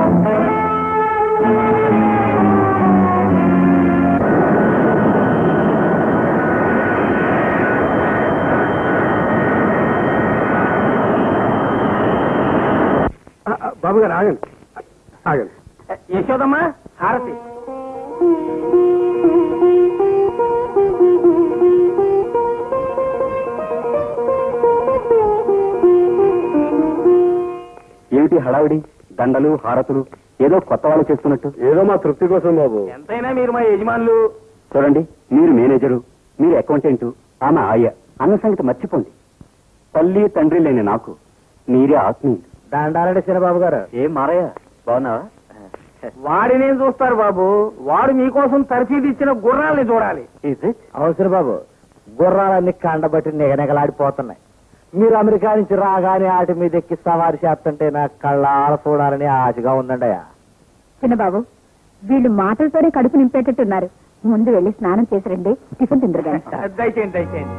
బాబు గారు ఆగండి ఆగండి యశోదమ్మా హారతి ఏమిటి హడావిడి దండలు హారతులు ఏదో కొత్త వాళ్ళు చేస్తున్నట్టు ఏదో మా తృప్తి కోసం బాబు ఎంతైనా మీరు మా యజమానులు చూడండి మీరు మేనేజరు మీరు అకౌంటెంట్ ఆమె ఆయ అన్న సంగతి మర్చిపోండి తల్లి తండ్రి లేని నాకు మీరే ఆత్మీయులు దండాలంటే చిన్నబాబు గారు ఏం మారయ్య బాగున్నావా వాడిని చూస్తారు బాబు వాడు మీకోసం తర్ఫీదు ఇచ్చిన గుర్రాల్ని చూడాలి Is it? అవసరం బాబు గుర్రాలన్నీ కండబట్టి నిగనిగలాడిపోతున్నాయి మీరు అమెరికా నుంచి రాగానే ఆటి మీద ఎక్కి సవారి చేస్తుంటే నాకు కళ్ళార చూడాలని ఆశగా ఉందండి చిన్నబాబు వీళ్ళు మాటలతోనే కడుపు నింపేటట్టున్నారు ముందు వెళ్ళి స్నానం చేసి రండి టిఫిన్ తిందరు గాని దయచేయండి దయచేయండి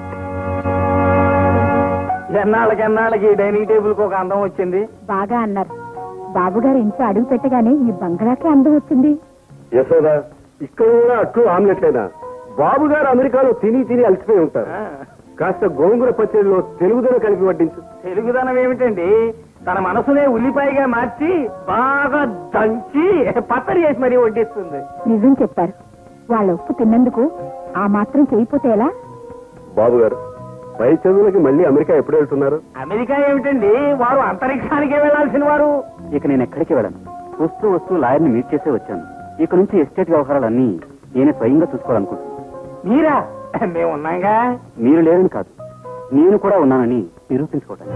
ఎన్నాళ్ళకి ఎన్నాళ్ళకి ఈ డైనింగ్ టేబుల్ కి ఒక అందం వచ్చింది బాగా అన్నారు బాబుగారు ఇంట్లో అడుగు పెట్టగానే ఈ బంగ్లాకే అందం వచ్చింది యశోద ఇక్కడ కూడా అట్లు ఆమ్లెట్లేనా బాబు గారు అమెరికాలో తిని తిని అలసిపోయి ఉంటారు కాస్త గోంగూర పచ్చడిలో తెలుగుదల కలిపి వడ్డించు తెలుగుదనం ఏమిటండి తన మనసునే ఉల్లిపాయగా మార్చి బాగా దంచి పచ్చడి చేసి మరీ వడ్డిస్తుంది నిజం చెప్పారు వాళ్ళ ఉప్పు తిన్నందుకు ఆ మాత్రం చేయిపోతే ఎలా బాబు గారు పై చదువులకి మళ్ళీ అమెరికా ఎప్పుడు వెళ్తున్నారు అమెరికా ఏమిటండి వారు అంతరిక్షానికే వెళ్లాల్సిన వారు ఇక నేను ఎక్కడికి వెళ్ళను వస్తూ వస్తూ లాయర్ని మీట్ చేసే వచ్చాను ఇక నుంచి ఎస్టేట్ వ్యవహారాలన్నీ నేనే స్వయంగా చూసుకోవాలనుకుంటున్నాను మీరా మేము ఉన్నాగా మీరు లేరని కాదు నేను కూడా ఉన్నానని నిరూపించుకోవటానికి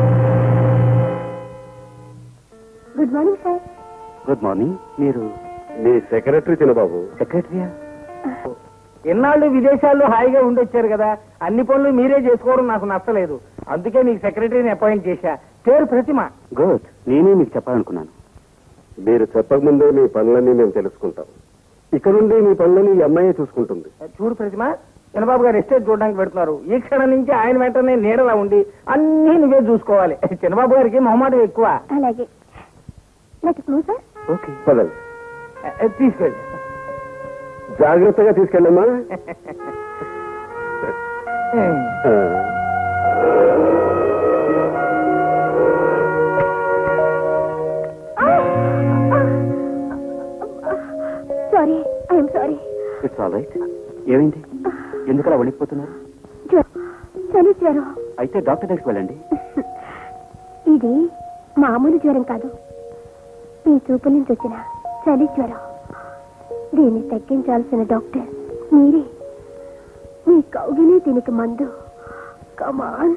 good morning sir good morning మీరు మీ సెక్రటరీ చిన్నబాబు సెక్రటరీయా ఎన్నాళ్ళు విదేశాల్లో హాయిగా ఉండొచ్చారు కదా అన్ని పనులు మీరే చేసుకోవడం నాకు నచ్చలేదు అందుకే మీకు సెక్రటరీని అపాయింట్ చేశా పేరు ప్రతిమ గుడ్ నేనే మీకు చెప్పాలనుకున్నాను మీరు చెప్పకముందే మీ పనులన్నీ మేము తెలుసుకుంటాం ఇక నుండి మీ పనులని ఈ అమ్మాయి చూసుకుంటుంది చూడు ప్రతిమ చిన్నబాబు గారు ఎస్టేట్ చూడడానికి పెడుతున్నారు ఈ క్షణం నుంచి ఆయన వెంటనే నీడలా ఉండి అన్ని నువ్వే చూసుకోవాలి చిన్నబాబు గారికి మొహమాటం ఎక్కువ అలాగే నాకు క్లూ సార్ ఓకే పదండి తీసుకెళ్ళి జాగ్రత్తగా తీసుకెళ్ళమ్మా ఆ. Sorry I'm sorry it's all right ఏమైంది ఎందుకు అలా వణికిపోతున్నారు చలి జ్వరం అయితే డాక్టర్ దగ్గరికి వెళ్ళండి ఇది మామూలు జ్వరం కాదు మీ చూపు నుంచి వచ్చిన చలి జ్వరం దీన్ని తగ్గించాల్సిన డాక్టర్ మీరే మీ కౌగిలి దీనికి మందు కమాన్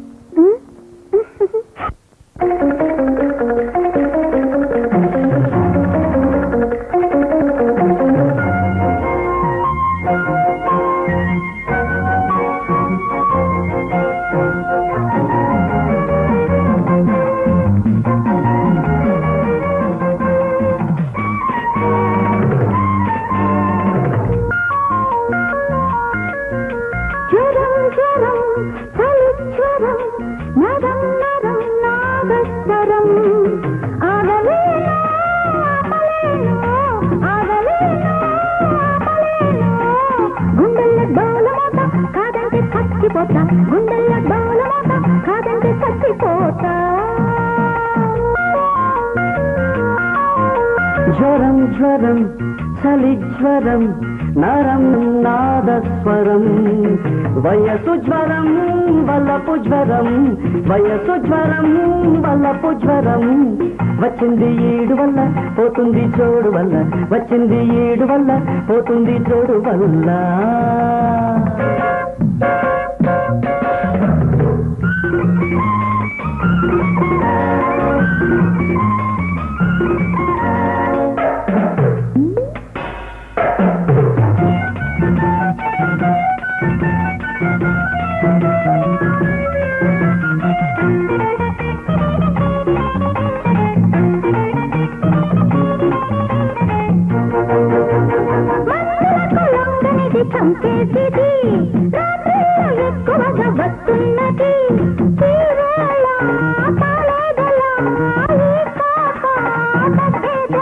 జ్వరం జ్వరం చలి జ్వరం నరం నరం నాగస్వరం ఆగలేను ఆపలేను ఆగలేను ఆపలేను గుండెల్లో డోలమోత కాదంటే చచ్చిపోతా గుండెల్లో డోలమోత కాదంటే చచ్చిపోతా జ్వరం జ్వరం చలి జ్వరం నరం నాదస్వరం వయసు జ్వరం వల్లపు జ్వరం వయసు జ్వరం వల్లపు జ్వరం వచ్చింది ఈడు వల్ల పోతుంది చోడు వల్ల వచ్చింది ఈడు వల్ల పోతుంది చోడు వల్ల మందులకు చంపేసిది రాత్రిలో ఎక్కువగా వస్తున్నది తీరాల పాలేదల ఈ కాక తగ్గేదల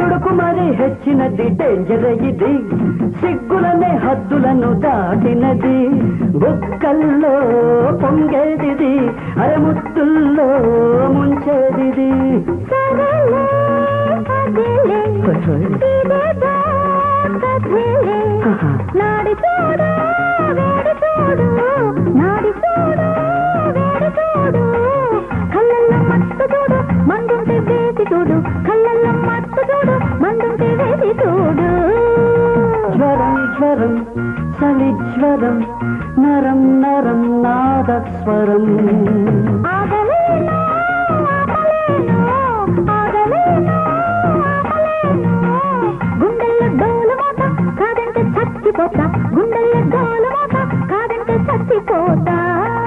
దుడుకు మరి హెచ్చినది డేంజర్ ఇది సిగ్గులనే హద్దులను దాటినది బుక్కల్లో పొంగేదిది అరే ముద్దుల్లో ముంచేదిది ఆహా. నాడి చూడు వేడి చూడు నాడి చూడు వేడి చూడు కళ్ళల్లో మత్తు చూడు మందుంటే వేసి చూడు కళ్ళల్లో మత్తు చూడు మందుంటే వేసి చూడు జ్వరం జ్వరం చలి జ్వరం నరం నరం నాదస్వరం ఆగలేను ఆగలేను ఆగలేను ఆగలేను గుండెల్లో డోలు మోత కాదంటే చచ్చిపోతా గుండెల్లో డోలు మోత కాదంటే చచ్చిపోతా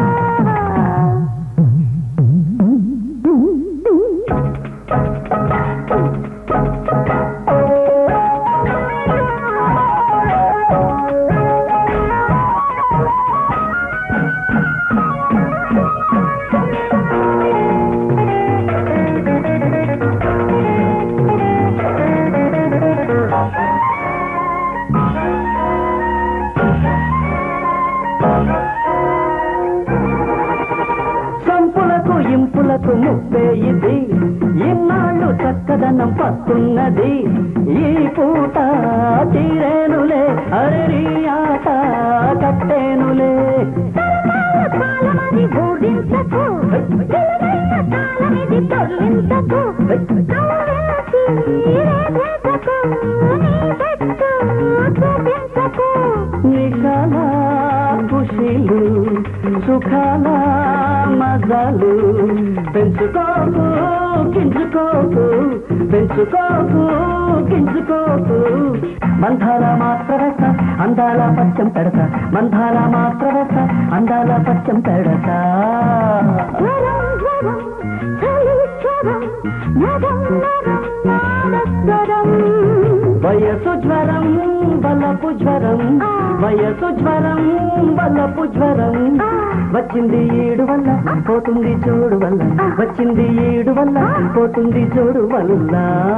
సంపులకు ఇంపులకు ముప్పే ఇది ఇన్నాళ్ళు చక్కదనం పస్తున్నది ఈ పూట తీరేనులే అరే నీ ఆట కట్టేనులే కాలమది బోధించకు తెలివైన కాలమిది తొలగించకు కవ్వించి రేపేసకు నీ పెట్టు చూపించకు నిషాల ఖుషీలు సుఖాల మజాలు పెంచుకోకు కించుకోకు పెంచుకోకు కించుకోకు మంధాల మాత్రరస అందాల పచ్చం పెడతా మంధాల మాత్రరస అందాల పచ్చం పెడతా జ్వరం జ్వరం చలి జ్వరం నరం నరం నాదస్వరం వయసు జ్వరం బలపు జ్వరం వయసు జ్వరం బలపు జ్వరం వచ్చింది ఈడు వల్ల పోతుంది చూడు వల్ల వచ్చింది ఈడు వల్ల పోతుంది చూడు వల్ల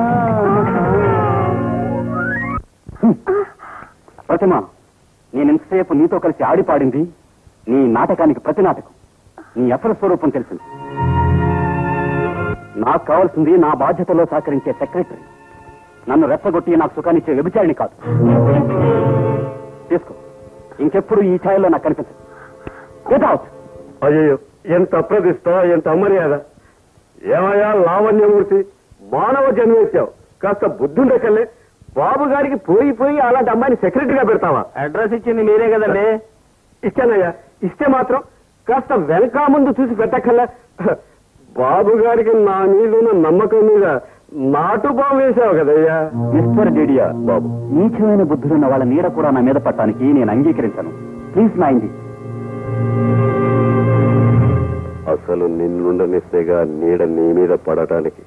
ప్రతిమ నేను ఇంతసేపు నీతో కలిసి ఆడి పాడింది నీ నాటకానికి ప్రతి నాటకం నీ అసలు స్వరూపం తెలిసింది నాకు కావాల్సింది నా బాధ్యతలో సహకరించే సెక్రటరీ నన్ను రెచ్చగొట్టి నాకు సుఖాన్నిచ్చే వ్యభిచారిని కాదు తీసుకో ఇంకెప్పుడు ఈ ఛాయలో నాకు కనిపించదు గెట్ అవుట్ అయ్యో ఎంత అప్రదిష్ట ఎంత అమర్యాద ఏమయ్యా లావణ్యమూర్తి మానవ జన్మేశావు కాస్త బుద్ధుండకల్లే బాబు గారికి పోయి పోయి అలాంటి అమ్మాయిని సెక్రటరీగా పెడతావా అడ్రస్ ఇచ్చింది మీరే కదండి ఇచ్చానయ్యా ఇస్తే మాత్రం కాస్త వెనక ముందు చూసి పెట్టక్కల్లా బాబు గారికి నా మీద ఉన్న నమ్మకం మీద నాటు బాంబు వేశావు కదయ్యా మిస్టర్ డేడియా బాబు నీచమైన బుద్ధులున్న వాళ్ళ నీడ కూడా నా మీద పట్టడానికి నేను అంగీకరించను ప్లీజ్ నా ఇంది అసలు నిన్నుండనిస్తేగా నీడ నీ మీద పడటానికి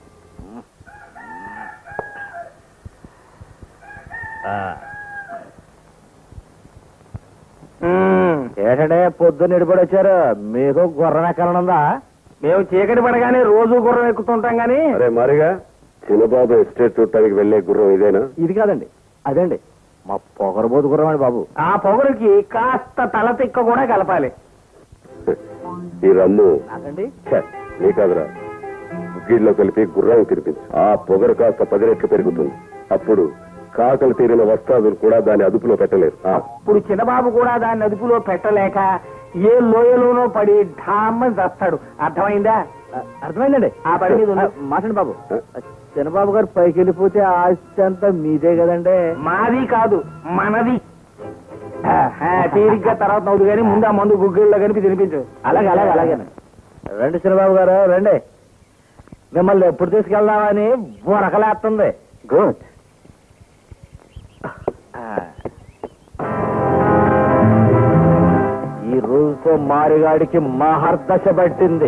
ఏంటంటే పొద్దున్న ఎడిపడి వచ్చారు మీకు గుర్రం ఎక్కాలనుందా మేము చీకటి పడగానే రోజు గుర్రం ఎక్కుతుంటాం గాని అరే మరిగా చిన్నబాబు ఎస్టేట్ చూడటానికి వెళ్లే గుర్రం ఇదేనా ఇది కాదండి అదండి మా పొగరబోతు గుర్రం అండి బాబు ఆ పొగరుకి కాస్త తల తిక్క కూడా కలపాలి ఈ రమ్ము నాకండి ఛే, నీ కాదురా గుగ్గిట్లో కలిపి గుర్రం తినిపించు ఆ పొగరు కాస్త పది రెట్లు పెరుగుతుంది అప్పుడు కాకలు తీరిన వస్తాదులు కూడా దాని అదుపులో పెట్టలేరు ఆ, ఇప్పుడు చిన్నబాబు కూడా దాన్ని అదుపులో పెట్టలేక ఏ లోయలోనో పడి ఢామ్మని చస్తాడు అర్థమైందా అర్థమైందండి ఆ పని మీద మాట్లాడి బాబు చిన్నబాబు గారు పైకి వెళ్ళిపోతే ఆస్తి అంతా మీదే కదండి మాది కాదు మనది ఆ, ఆ, తీరిగ్గా తర్వాత నవ్వుదు కానీ ముందు ఆ మందు గుగ్గిళ్ళలో కనిపి తినిపించు అలాగే అలాగే అలాగే రండి చిన్నబాబు గారు రండి మిమ్మల్ని ఎప్పుడు తీసుకెళ్దామని బురకలేస్తుంది గుడ్ ఈ రోజుతో మారిగాడికి మహర్దశ పట్టింది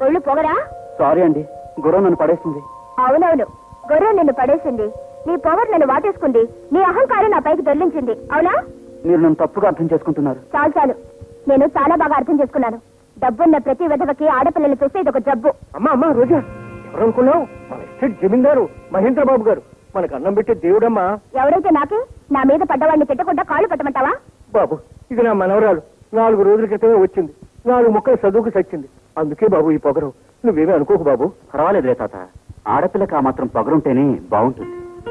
ఒళ్ళు పొగరా సారీ అండి గుర్రం నన్ను పడేస్తుంది అవునవును గొర్రె నిన్ను పడేసింది నీ పవర్ నన్ను వాటేసుకుంది నీ అహంకారం నా పైకి దొర్లించింది అవునా మీరు నన్ను తప్పుగా అర్థం చేసుకుంటున్నారు చాలు చాలు నేను చాలా బాగా అర్థం చేసుకున్నాను డబ్బున్న ప్రతి విధవకి ఆడపిల్లలు చూస్తే ఇదొక జబ్బు అమ్మా అమ్మా రోజా ఎవరనుకున్నావు మన ఎస్టేట్ జమీందారు మహేంద్ర బాబు గారు మనకు అన్నం పెట్టే దేవుడమ్మా ఎవరైతే నాకే నా మీద పడ్డవాడిని తిట్టకుండా కాళ్ళు పట్టమంటావా బాబు ఇది నా మనవరాలు నాలుగు రోజుల క్రితమే వచ్చింది నాలుగు ముక్కలు చదువుకు చచ్చింది అందుకే బాబు ఈ పొగరు నువ్వేమీ అనుకోకు బాబు పర్వాలేదులే తాత ఆడపిల్లకి ఆ మాత్రం పగరుంటేనే బాగుంటుంది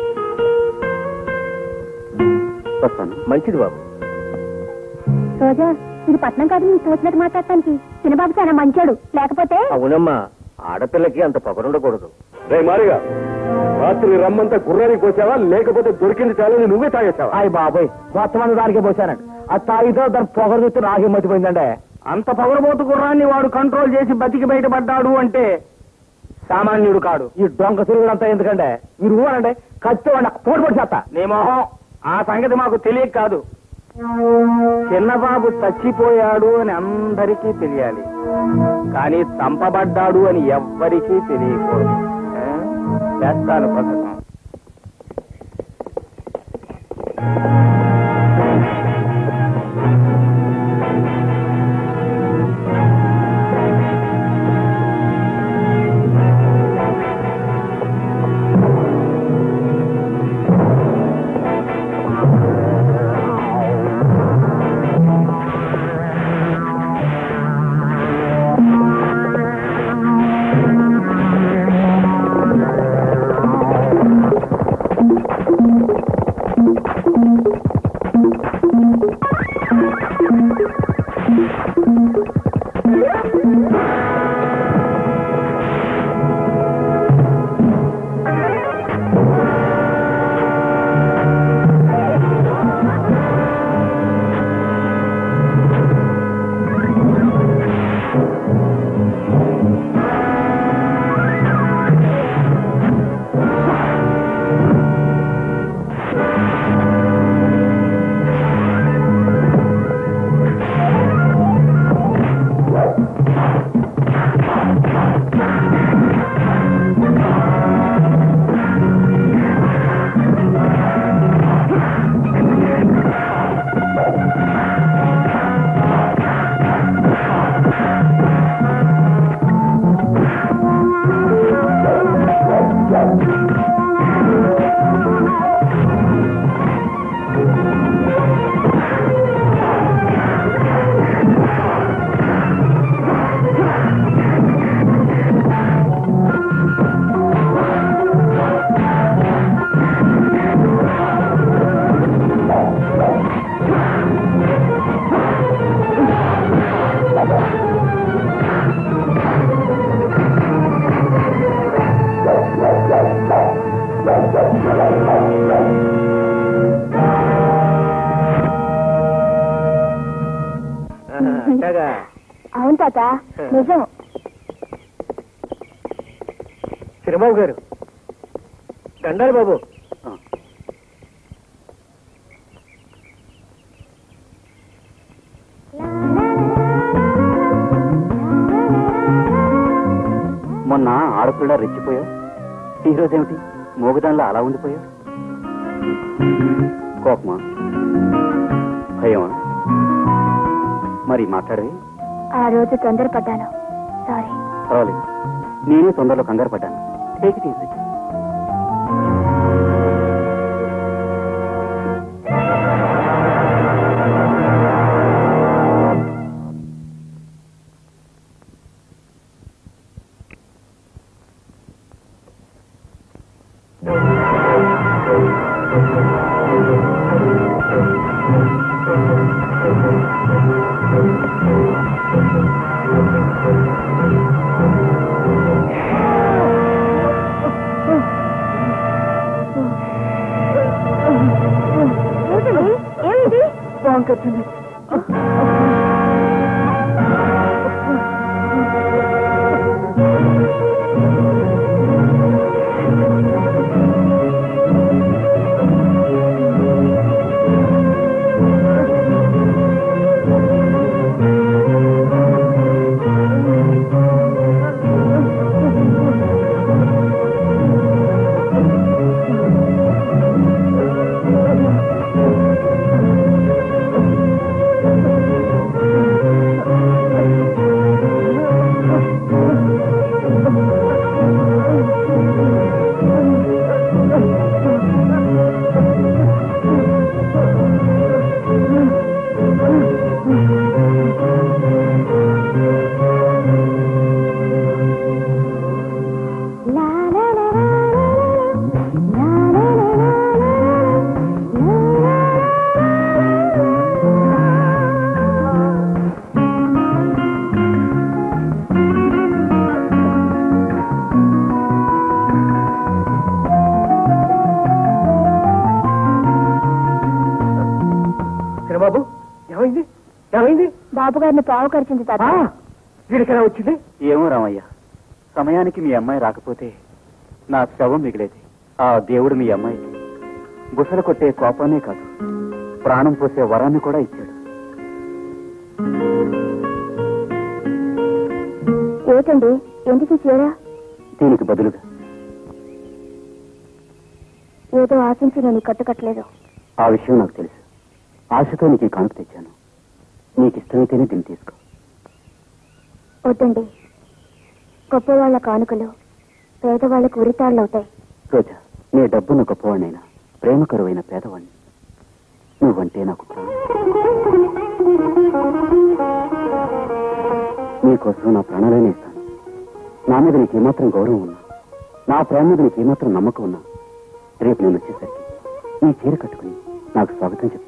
వస్తాను మంచిది బాబు రోజా ఇది పట్నం కాదు నీకు తోచినట్టు మాట్లాడటానికి చిన్నబాబు చాలా మంచాడు లేకపోతే అవునమ్మా ఆడపిల్లకి అంత పొగరుండకూడదు రే మారిగా రాత్రి రమ్మంతా గుర్రానికి పోసావా లేకపోతే దొరికింది చాలని నువ్వే తాగేసావా అయ్య బాబోయ్ మొత్తం మంది దానికే పోశానండి ఆ తాగితో దాని పొగరు చూస్తే నాకే మతిపోయిందండి అంత పొగరబోతు గుర్రాన్ని వాడు కంట్రోల్ చేసి బతికి బయటపడ్డాడు అంటే సామాన్యుడు కాడు ఈ డొంక తిరుగుడంతా ఎందుకంటే మీరు ఊరండి కత్తి వాడిని పోటీ పడి చేస్తా నీ మొహం ఆ సంగతి మాకు తెలియక కాదు చిన్నబాబు చచ్చిపోయాడు అని అందరికీ తెలియాలి కానీ చంపబడ్డాడు అని ఎవ్వరికీ తెలియకూడదు ఆ? చేస్తాను పథకం అట్టగా అవును తాత నిజం చిరబాబు గారు దండాలి బాబు మొన్న ఆడపిల్ల రెచ్చిపోయావు ఈ రోజేమిటి మోగదానిలో అలా ఉండిపోయావు కోపమా భయమా మరి మాట్లాడవి ఆ రోజు తొందరపడ్డాను సారీ పర్వాలేదు నేనే తొందరలో కంగారు పడ్డాను టేక్ ఇట్ ఈజీ బాబు గారిని పావు ఖర్చింది తాత వీడికి వచ్చింది ఏమో రామయ్య సమయానికి మీ అమ్మాయి రాకపోతే నా శవం మిగిలేది ఆ దేవుడు మీ అమ్మాయికి బుసలు కొట్టే కోపాన్నే కాదు ప్రాణం పోసే వరాన్ని కూడా ఇచ్చాడు ఏమిటండి ఎందుకు చీరా దీనికి బదులుగా ఏదో ఆశించి నేను ఈ కట్టు కట్టలేదు ఆ విషయం నాకు తెలుసు ఆశతో నీకు ఈ కానుక తెచ్చాను నీకు ఇష్టమైతేనే దీన్ని తీసుకో వద్దండి గొప్పవాళ్ల కానుకలు పేదవాళ్లకు ఉరితాళ్ళవుతాయి రోజా నీ డబ్బున్న గొప్పవాడినైనా ప్రేమ కరువైన పేదవాణ్ణి నువ్వంటే నాకు ప్రాణం నీకోసం నా ప్రాణాలనే ఇస్తాను నా మీద నీకు ఏమాత్రం గౌరవం ఉన్నా నా ప్రేమ మీద నీకు ఏమాత్రం నమ్మకం ఉన్నా రేపు నేను వచ్చేసరికి నీ చీర కట్టుకుని నాకు స్వాగతం చెప్తాను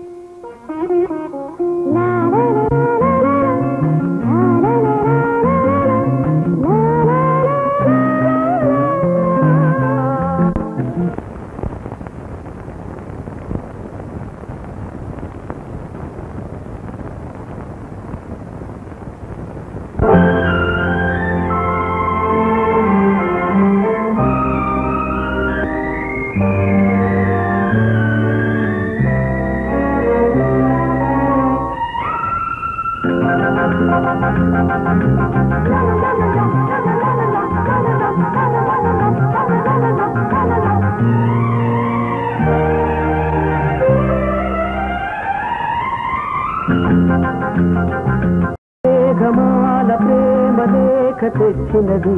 మేఘమాల ప్రేమ లేఖ తెచ్చినది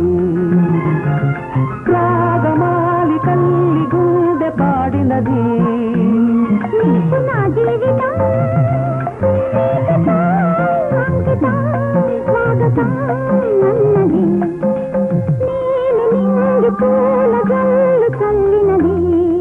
రాగమాలి కల్లి గుండె పాడినది నీకు నా జీవితం అంకితం స్వాగతం అన్నది నీలి నింగి పూల జల్లు చల్లినది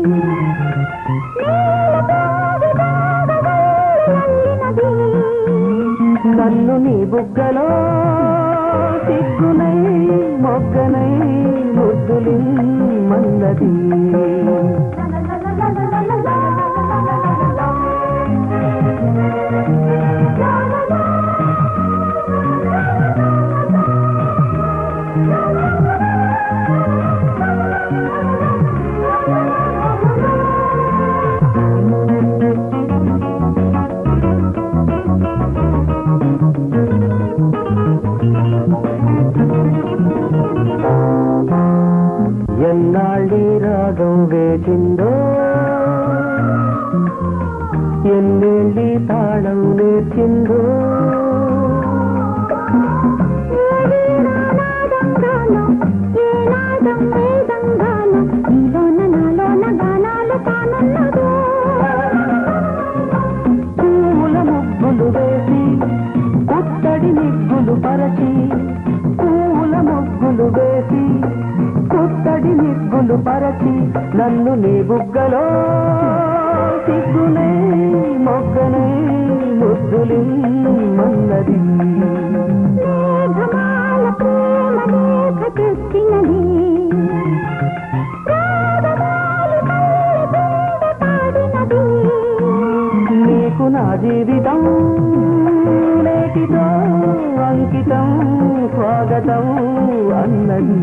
నీల బావి బావగల్లు అల్లినది నన్ను నీ బుగ్గలో సిగ్గునై మొగ్గనై ముద్దులి మన్నది ఎన్నాళ్ళీ రాగం వేచిందో ఎన్నేళ్ళీ తాళం నేర్చిందో పూల ముగ్గులు వేసి కుట్టడి నిగ్గులు పరచి పూల ముగ్గులు వేసి కుట్టడి నిగ్గులు పరచి నన్ను నీ బుగ్గలో సిగ్గునై మొగ్గనై ముద్దులి మన్నది నీకు నా జీవితం నేటితో అంకితం స్వాగతం అన్నది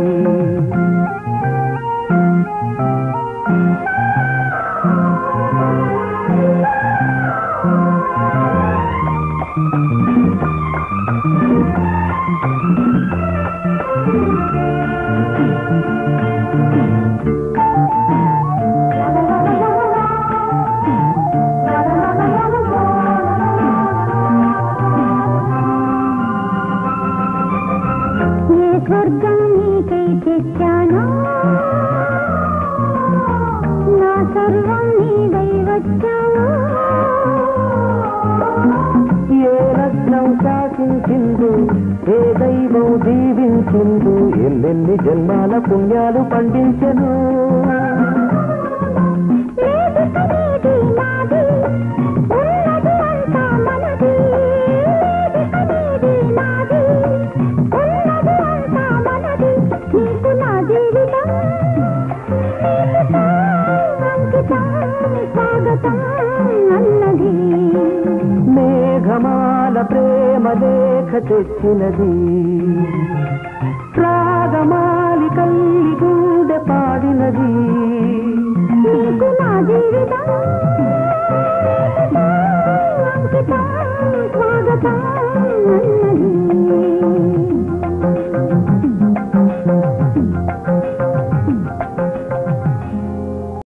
ఏ స్వర్గం నీకై తెచ్చాను నా సర్వం నీవై వచ్చావు ఏ రత్నం శాసించిందు ఏ దైవం దీవించిందు ఎన్నెన్ని జన్మాల పుణ్యాలు పండించెను లేదు కనేది నాది ఉన్నది అంతా మనది లేదు కనేది నాది ఉన్నది అంతా మనది నీకు నా జీవితం అంకితం స్వాగతం అన్నది మేఘమాల ప్రేమ లేఖ తెచ్చినది రాగమాలి కల్లి గుండె పాడినది నీకు నా జీవితం అంకితం స్వాగతం అన్నది